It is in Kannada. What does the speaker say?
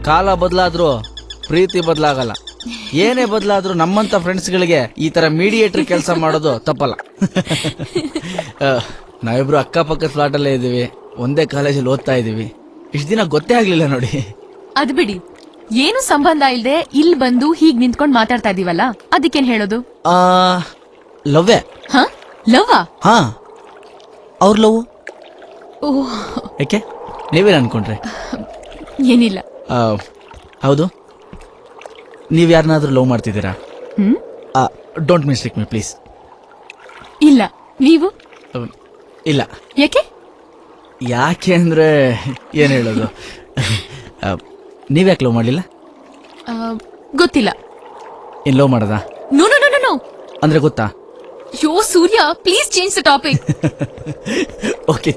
ಕಾಲ ಬದಲಾದ್ರೂ ಪ್ರೀತಿ ಬದಲಾಗಲ್ಲ ಏನೇ ಬದಲಾದ್ರೂ ನಮ್ಮಂತ ಫ್ರೆಂಡ್ಸ್ಗಳಿಗೆ ಈ ತರ ಮೀಡಿಯೇಟರ್ ಕೆಲಸ ಮಾಡೋದು ತಪ್ಪಲ್ಲ ಆ, ನಾವಿಬ್ರು ಅಕ್ಕಪಕ್ಕ ಫ್ಲಾಟ್ ಅಲ್ಲೇ ಇದೀವಿ ಒಂದೇ ಕಾಲೇಜಲ್ಲಿ ಓದ್ತಾ ಇದೀವಿ ಇಷ್ಟ ದಿನ ಗೊತ್ತೇ ಆಗ್ಲಿಲ್ಲ ನೋಡಿ ಅದ್ ಬಿಡಿ ಏನು ಸಂಬಂಧ ಇಲ್ದೆ ಇಲ್ಲಿ ಬಂದು ಹೀಗ್ ನಿಂತ್ಕೊಂಡ್ ಮಾತಾಡ್ತಾ ಇದೀವಲ್ಲ ಅದಕ್ಕೇನ್ ಹೇಳೋದು ಆ ಲವ್ವೇ ಹ ಲವ್ವಾ ಹಾ ಅವ್ರ ಲವ್ ಓಹ್ ಯಾಕೆ ನೀವೇನ್ ಅನ್ಕೊಂಡ್ರೆ ಏನಿಲ್ಲ ಆ, ಹೌದು ನೀವ್ ಯಾರನ್ನಾದ್ರೂ ಲವ್ ಮಾಡ್ತಿದ್ದೀರಾ hmm don't mistake me please ಇಲ್ಲ ನೀವು ಇಲ್ಲ ಯಾಕೆ ಯಾಕೆ ಅಂದ್ರೆ ಏನ್ ಹೇಳೋದು ನೀವ್ಯಾಕೆ ಲವ್ ಮಾಡಲಿಲ್ಲ ಆ, ಗೊತ್ತಿಲ್ಲ ಏನ್ ಲವ್ ಮಾಡದ ನೋ ನೋ ನೋ ನೋ ಅಂದ್ರೆ ಗೊತ್ತಾ yo Surya please change the topic okay